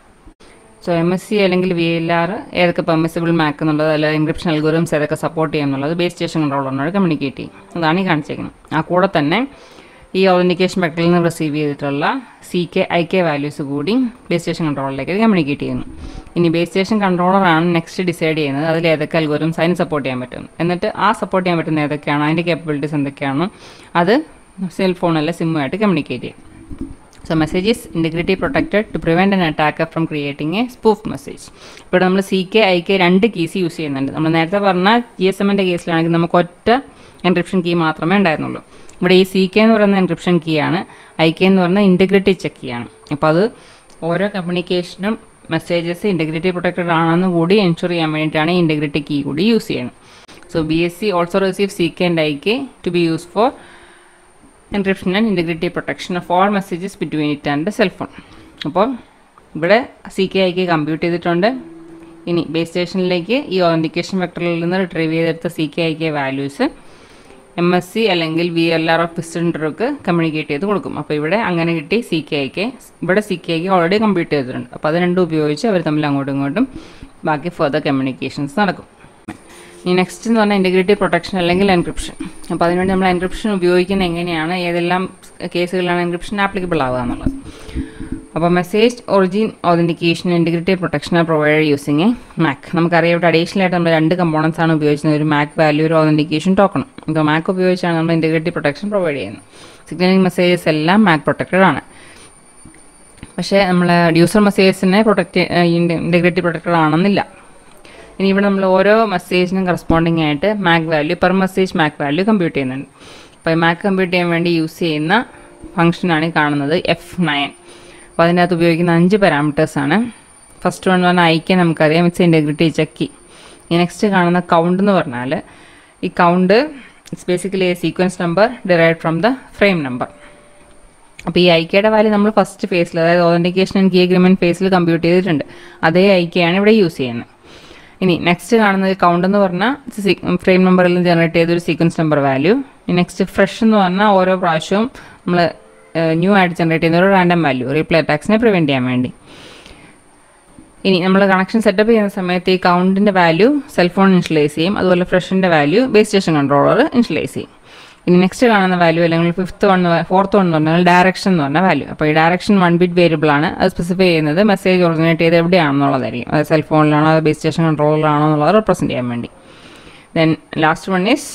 സോ എം എസ് സി അല്ലെങ്കിൽ വി എൽ ആർ ഏതൊക്കെ പെർമിസിബിൾ മാക്ക് എന്നുള്ളത് അല്ലെങ്കിൽ എൻക്രിപ്ഷൻ അൽഗോറിംസ് ഏതൊക്കെ സപ്പോർട്ട് ചെയ്യും എന്നുള്ളത് ബേസ് സ്റ്റേഷൻ കൺട്രോളറിനോട് കമ്മ്യൂണിക്കേറ്റ് ചെയ്യും അതാണ് ഈ കാണിച്ചേക്കുന്നത് ആ കൂടെ തന്നെ ഈ ഓതൻറ്റിക്കേഷൻ വെക്ടറിൽ നിന്ന് റിസീവ് ചെയ്തിട്ടുള്ള C K I K values കൂടി ബേസ് സ്റ്റേഷൻ കൺട്രോളറിലേക്ക് കമ്മ്യൂണിക്കേറ്റ് ചെയ്യുന്നു ഇനി ബേസ് സ്റ്റേഷൻ കൺട്രോളറാണ് നെക്സ്റ്റ് ഡിസൈഡ് ചെയ്യുന്നത് അതിൽ ഏതൊക്കെ അൽഗോറിംസ് അതിന് സപ്പോർട്ട് ചെയ്യാൻ പറ്റും എന്നിട്ട് ആ സപ്പോർട്ട് ചെയ്യാൻ പറ്റുന്ന ഏതൊക്കെയാണ് അതിൻ്റെ കേപ്പബിലിറ്റീസ് എന്തൊക്കെയാണോ അത് സെൽ ഫോണല്ല സിമ്മുമായിട്ട് കമ്മ്യൂണിക്കേറ്റ് ചെയ്യും so message is integrity protected to prevent an attacker from creating a spoof message ഇവിടെ നമ്മൾ സി കെ ഐ കെ രണ്ട് കീസ് യൂസ് ചെയ്യുന്നുണ്ട് നമ്മൾ നേരത്തെ പറഞ്ഞ ജി എസ് എമ്മിൻ്റെ കേസിലാണെങ്കിൽ നമുക്ക് ഒറ്റ എൻക്രിപ്ഷൻ കീ മാത്രമേ ഉണ്ടായിരുന്നുള്ളൂ ഇവിടെ ഈ സി കെ എന്ന് പറയുന്ന എൻക്രിപ്ഷൻ കീ ആണ് ഐ കെ എന്ന് പറയുന്ന ഇൻറ്റഗ്രിറ്റി ചെക്ക് കീ ആണ് അപ്പോൾ അത് ഓരോ കമ്മ്യൂണിക്കേഷനും മെസ്സേജസ് ഇൻറ്റഗ്രിറ്റി പ്രൊട്ടക്റ്റഡ് ആണെന്ന് കൂടി എൻഷുർ ചെയ്യാൻ വേണ്ടിയിട്ടാണ് ഈ ഇൻറ്റഗ്രിറ്റി കീ കൂടി യൂസ് ചെയ്യുന്നത് so B S C also receive C K and I K to be use for encryption and integrity protection of all messages between it and cell phone അപ്പോൾ ഇവിടെ C K ഐക്ക് compute ചെയ്തിട്ടുണ്ട് ഇനി base സ്റ്റേഷനിലേക്ക് ഈ authentication വെക്ടറിൽ നിന്ന് retrieve ചെയ്തെടുത്ത C K I K values M S C അല്ലെങ്കിൽ വി എൽ ആർ ഓഫ് സെൻറ്റർക്ക് കമ്മ്യൂണിക്കേറ്റ് ചെയ്ത് കൊടുക്കും അപ്പോൾ ഇവിടെ അങ്ങനെ കിട്ടി സി കെ ഐക്ക് ഇവിടെ സി കെ ഐക്ക് ഓൾറെഡി കമ്പ്യൂട്ട് ചെയ്തിട്ടുണ്ട് അപ്പോൾ അത് രണ്ടും ഉപയോഗിച്ച് അവർ തമ്മിൽ അങ്ങോട്ടും ഇങ്ങോട്ടും ബാക്കി ഫർദർ കമ്മ്യൂണിക്കേഷൻസ് നടക്കും ഈ നെക്സ്റ്റ് എന്ന് പറഞ്ഞാൽ ഇൻറ്റഗ്രിറ്റി പ്രൊട്ടക്ഷൻ അല്ലെങ്കിൽ എൻക്രിപ്ഷൻ അപ്പോൾ അതിനുവേണ്ടി നമ്മൾ എൻക്രിപ്ഷൻ ഉപയോഗിക്കുന്നത് എങ്ങനെയാണ് ഏതെല്ലാം കേസുകളിലാണ് എൻക്രിപ്ഷൻ ആപ്ലിക്കബിൾ ആവുക എന്നുള്ളത് അപ്പോൾ message origin authentication integrity protection provide using a MAC നമുക്കറിയാം ഇവിടെ അഡീഷണൽ ആയിട്ട് നമ്മൾ രണ്ട് കമ്പോണൻസ് ആണ് ഉപയോഗിക്കുന്നത് ഒരു മാക് വാല്യൂ ഒരു ഓതൻറ്റിക്കേഷൻ ടോക്കൺ അപ്പോൾ മാക് ഉപയോഗിച്ചാണ് നമ്മൾ ഇൻറ്റഗ്രിറ്റി പ്രൊട്ടക്ഷൻ പ്രൊവൈഡ് ചെയ്യുന്നത് സിഗ്നലിംഗ് മെസ്സേജസ് എല്ലാം മാക് പ്രൊട്ടക്റ്റഡ് ആണ് പക്ഷേ നമ്മൾ യൂസർ മെസ്സേജസിനെ പ്രൊട്ടക്റ്റ് ഇൻറ്റഗ്രിറ്റി പ്രൊട്ടക്റ്റഡ് ആണെന്നില്ല ഇനി ഇവിടെ നമ്മൾ ഓരോ മെസ്സേജിനും കറസ്പോണ്ടിങ് ആയിട്ട് MAC value per message MAC value compute ചെയ്യുന്നുണ്ട് അപ്പോൾ ഈ മാക് കമ്പ്യൂട്ട് ചെയ്യാൻ വേണ്ടി യൂസ് ചെയ്യുന്ന ഫംഗ്ഷനാണ് ഈ കാണുന്നത് എഫ് നയൻ അപ്പോൾ അതിൻ്റെ അകത്ത് ഉപയോഗിക്കുന്ന അഞ്ച് പാരാമീറ്റേഴ്സാണ് ഫസ്റ്റ് വൺ പറഞ്ഞാൽ ഐക്യ നമുക്കറിയാം ഇറ്റ്സ് ഇൻറ്റഗ്രിറ്റി ചെക്കി ഈ നെക്സ്റ്റ് കാണുന്ന കൗണ്ട് എന്ന് പറഞ്ഞാൽ ഈ count it's basically a sequence number derive from the frame number അപ്പോൾ ഈ ഐക്യയുടെ വാല്യൂ നമ്മൾ ഫസ്റ്റ് ഫേസിൽ അതായത് ഓതൻറ്റിക്കേഷൻ ആൻഡ് കീ അഗ്രിമെൻറ്റ് ഫേസിൽ കമ്പ്യൂട്ട് ചെയ്തിട്ടുണ്ട് അതേ ഐക്യയാണ് ഇവിടെ യൂസ് ചെയ്യുന്നത് ഇനി നെക്സ്റ്റ് കാണുന്നത് കൗണ്ട് എന്ന് പറഞ്ഞാൽ ഫ്രെയിം നമ്പറിൽ നിന്ന് ജനറേറ്റ് ചെയ്തൊരു sequence number value next fresh എന്ന് പറഞ്ഞാൽ ഓരോ പ്രാവശ്യവും നമ്മൾ ന്യൂ ആയിട്ട് ജനറേറ്റ് ചെയ്യുന്ന ഒരു റാൻഡം വാല്യൂ റീപ്ലേ അറ്റാക്സിനെ പ്രിവെൻറ്റ് ചെയ്യാൻ വേണ്ടി ഇനി നമ്മൾ കണക്ഷൻ സെറ്റപ്പ് ചെയ്യുന്ന സമയത്ത് ഈ കൗണ്ടിൻ്റെ വാല്യൂ സെൽഫോൺ ഇൻഷ്യലൈസ് ചെയ്യും അതുപോലെ ഫ്രഷിൻ്റെ value base station controller initialise ചെയ്യും ഇനി നെക്സ്റ്റ് കാണുന്ന വാല്യൂ അല്ലെങ്കിൽ ഫിഫ്ത്ത് വൺ ഫോർത്ത് വൺ എന്ന് പറഞ്ഞാൽ ഡയറക്ഷൻ എന്ന് പറഞ്ഞ വാല്യൂ അപ്പോൾ ഈ ഡയറക്ഷൻ വൺ ബിറ്റ് വേരിയബിൾ ആണ് അത് സ്പെസിഫൈ ചെയ്യുന്നത് മെസ്സേജ് ഒറിജിനേറ്റ് ചെയ്ത് എവിടെയാണെന്നുള്ളതായിരിക്കും അത് സെൽഫോണിലാണോ അത് ബേസ് സ്റ്റേഷൻ കൺട്രോളറിലാണോ എന്നുള്ളത് റെപ്രസെൻറ്റ് ചെയ്യാൻ വേണ്ടി then last one is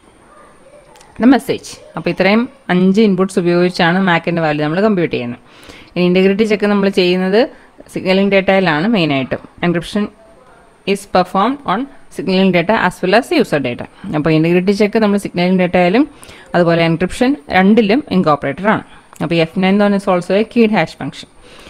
the message അപ്പോൾ ഇത്രയും അഞ്ച് ഇൻപുട്സ് ഉപയോഗിച്ചാണ് മാക്കിൻ്റെ വാല്യൂ നമ്മൾ കമ്പ്യൂട്ട് ചെയ്യുന്നത് ഇനി ഇൻറ്റഗ്രിറ്റി ചെക്ക് നമ്മൾ ചെയ്യുന്നത് സിഗ്നലിംഗ് ഡേറ്റയിലാണ് മെയിനായിട്ടും encryption is perform on signalling data as well as user data അപ്പോൾ ഇൻറ്റഗ്രിറ്റി ചെക്ക് നമ്മൾ സിഗ്നലിംഗ് ഡേറ്റയിലും അതുപോലെ എൻക്രിപ്ഷൻ രണ്ടിലും ഇൻകോപ്പറേറ്റഡ് ആണ് അപ്പോൾ എഫ് നയൻ എന്ന് പറഞ്ഞാൽ also a keyed hash function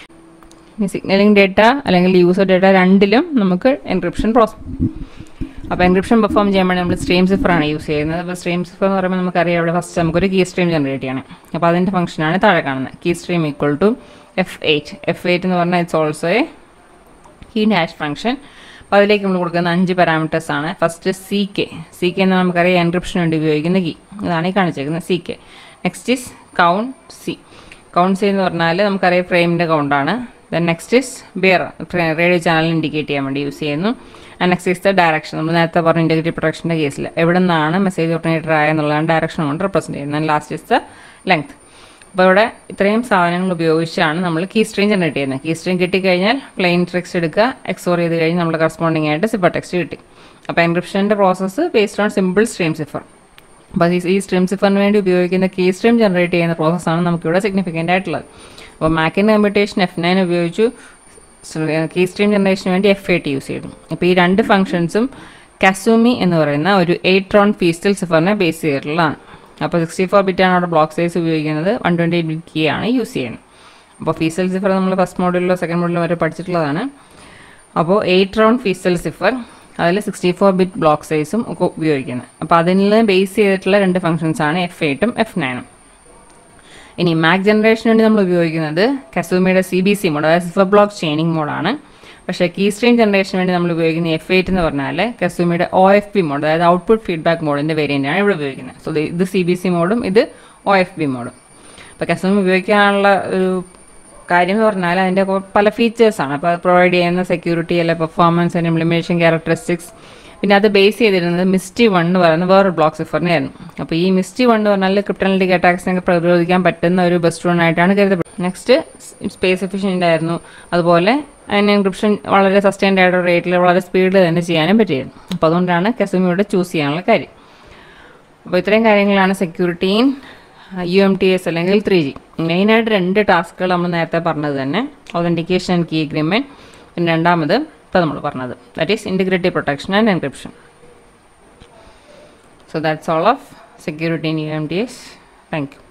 ഈ സിഗ്നലിംഗ് ഡേറ്റ അല്ലെങ്കിൽ യൂസർ ഡേറ്റ രണ്ടിലും നമുക്ക് എൻക്രിപ്ഷൻ പ്രോസസ് അപ്പോൾ എൻക്രിപ്ഷൻ പെർഫോം ചെയ്യാൻ വേണ്ടി നമ്മൾ സ്ട്രീം സിഫറാണ് യൂസ് ചെയ്യുന്നത് അപ്പോൾ സ്ട്രീം സിഫർ എന്ന് പറയുമ്പോൾ നമുക്കറിയാം അവിടെ ഫസ്റ്റ് നമുക്കൊരു കീ സ്ട്രീം ജനറേറ്റ് ചെയ്യണം അപ്പോൾ അതിൻ്റെ ഫംഗ്ഷനാണ് താഴെ കാണുന്നത് key stream equal to F eight F eight എന്ന് പറഞ്ഞാൽ it's also a key dash function അപ്പോൾ അതിലേക്ക് നമ്മൾ കൊടുക്കുന്ന അഞ്ച് പാരാമീറ്റേഴ്സ് ആണ് first C K C K എന്ന് നമുക്കറിയാം എൻക്രിപ്ഷന് വേണ്ടി ഉപയോഗിക്കുന്ന കീ അതാണ് ഈ കാണിച്ചേക്കുന്നത് C K next is count C count C എന്ന് പറഞ്ഞാൽ നമുക്കറിയാം ഫ്രെയിമിൻ്റെ കൗണ്ടാണ് then next is bearer radio channel indicate ചെയ്യാൻ വേണ്ടി യൂസ് ചെയ്യുന്നു and next is the direction നമ്മൾ നേരത്തെ പറഞ്ഞ ഇൻറ്റഗ്രിറ്റി പ്രൊട്ടക്ഷൻ്റെ കേസിൽ എവിടെ നിന്നാണ് മെസ്സേജ് ഓർഡിനേറ്റർ ആയെന്നുള്ളതാണ് ഡയറക്ഷൻ കൊണ്ട് റെപ്രസെൻറ്റ് ചെയ്യുന്നത് ലാസ്റ്റ് ഇസ് ദ ലെങ്ത് അപ്പോൾ ഇവിടെ ഇത്രയും സാധനങ്ങൾ ഉപയോഗിച്ചാണ് നമ്മൾ കീ സ്ട്രീം ജനറേറ്റ് ചെയ്യുന്നത് കീ സ്ട്രീം കിട്ടിക്കഴിഞ്ഞാൽ പ്ലെയിൻ ടെക്സ്റ്റ് എടുക്കുക എക്സോർ ചെയ്ത് കഴിഞ്ഞ് നമ്മൾ കറസ്പോണ്ടിങ് ആയിട്ട് സിഫർ ടെക്സ്റ്റ് കിട്ടി അപ്പോൾ എൻക്രിപ്ഷൻ്റെ process based on simple stream cipher അപ്പോൾ ഈ ഈ സ്ട്രീം സിഫറിന് വേണ്ടി ഉപയോഗിക്കുന്ന കീ സ്ട്രീം ജനറേറ്റ് ചെയ്യുന്ന പ്രോസസ്സാണ് നമുക്കിവിടെ സിഗ്നിഫിക്കൻ്റ് ആയിട്ടുള്ളത് അപ്പോൾ മാക്കിൻ്റെ കമ്പ്യൂട്ടേഷൻ എഫ് നയൻ ഉപയോഗിച്ചു കീ സ്ട്രീം ജനറേഷന് വേണ്ടി എഫ് എയ്റ്റ് യൂസ് ചെയ്തു അപ്പോൾ ഈ രണ്ട് ഫംഗ്ഷൻസും കാസൂമി എന്ന് പറയുന്ന ഒരു എയ്റ്റ് ട്രോൺ ഫീസ്റ്റൽ സിഫറിനെ ബേസ് ചെയ്തിട്ടുള്ളതാണ് അപ്പോൾ സിക്സ്റ്റി ഫോർ ബിറ്റാണ് അവിടെ ബ്ലോക്ക് സൈസ് ഉപയോഗിക്കുന്നത് one twenty eight bit key ആണ് യൂസ് ചെയ്യുന്നത് അപ്പോൾ ഫീസൽ സിഫർ നമ്മൾ ഫസ്റ്റ് മോഡലിലോ സെക്കൻഡ് മോഡലിലോ വരെ പഠിച്ചിട്ടുള്ളതാണ് അപ്പോൾ എയ്റ്റ് റൗണ്ട് ഫീസൽ സിഫർ അതിൽ സിക്സ്റ്റി ഫോർ ബിറ്റ് ബ്ലോക്ക് സൈസും ഒക്കെ ഉപയോഗിക്കുന്നത് അപ്പോൾ അതിൽ ബേസ് ചെയ്തിട്ടുള്ള രണ്ട് ഫംഗ്ഷൻസ് ആണ് എഫ് എയ്റ്റും എഫ് നയനും ഇനി മാക് ജനറേഷന് വേണ്ടി നമ്മൾ ഉപയോഗിക്കുന്നത് കസൂമിയുടെ സി ബി സി മോഡ് അതായത് സിഫർ ബ്ലോക്ക് ചെയിനിങ് മോഡാണ് പക്ഷേ കീ സ്ട്രീം ജനറേഷന് വേണ്ടി നമ്മൾ ഉപയോഗിക്കുന്ന എഫ് എയ്റ്റ് എന്ന് പറഞ്ഞാൽ കസൂമിയുടെ ഒ എഫ് പി മോഡ് അതായത് ഔട്ട്പുട്ട് ഫീഡ്ബാക്ക് മോഡിൻ്റെ വേരിയൻ്റ് ആണ് ഇവിടെ ഉപയോഗിക്കുന്നത് സോ ഇത് സി ബി സി മോഡും ഇത് ഒ എഫ് ബി മോഡും അപ്പോൾ കസൂമി ഉപയോഗിക്കാനുള്ള ഒരു കാര്യം എന്ന് പറഞ്ഞാൽ അതിൻ്റെ പല ഫീച്ചേഴ്സാണ് അപ്പോൾ പ്രൊവൈഡ് ചെയ്യുന്ന സെക്യൂരിറ്റി അല്ലെ പെർഫോമൻസ് ആൻഡ് ഇംപ്ലിമേഷൻ ക്യാരക്ടറിസ്റ്റിക്സ് പിന്നെ അത് ബേസ് ചെയ്തിരുന്നത് മിസ്റ്റി വൺ എന്ന് പറയുന്ന വേറൊരു ബ്ലോക്ക് സിഫറിനായിരുന്നു അപ്പോൾ ഈ മിസ്റ്റി വൺ എന്ന് പറഞ്ഞാൽ ക്രിപ്റ്റനാലിറ്റിക് അറ്റാക്സിനൊക്കെ പ്രതിരോധിക്കാൻ പറ്റുന്ന ഒരു ബെസ്റ്റ് വൺ ആയിട്ടാണ് കരുതപ്പെടുന്നത് നെക്സ്റ്റ് സ്പേസ് എഫിഷ്യൻ്റ് ആയിരുന്നു അതുപോലെ അതിന് എൻക്രിപ്ഷൻ വളരെ സസ്റ്റൈൻഡ് ആയിട്ടുള്ള റേറ്റിൽ വളരെ സ്പീഡിൽ തന്നെ ചെയ്യാനും പറ്റിയിരുന്നു അപ്പോൾ അതുകൊണ്ടാണ് കെസമിയുടെ ചൂസ് ചെയ്യാനുള്ള കാര്യം അപ്പോൾ ഇത്രയും കാര്യങ്ങളാണ് സെക്യൂരിറ്റിയും യു എം ടി എസ് അല്ലെങ്കിൽ ത്രീ ജി മെയിനായിട്ട് രണ്ട് ടാസ്കുകൾ നമ്മൾ നേരത്തെ പറഞ്ഞത് തന്നെ ഒതൻറ്റിക്കേഷൻ ആൻഡ് കീ അഗ്രിമെൻറ്റ് പിന്നെ രണ്ടാമത് ഇപ്പോൾ നമ്മൾ പറഞ്ഞത് that is integrity protection and encryption so that's all of security in U M T S thank U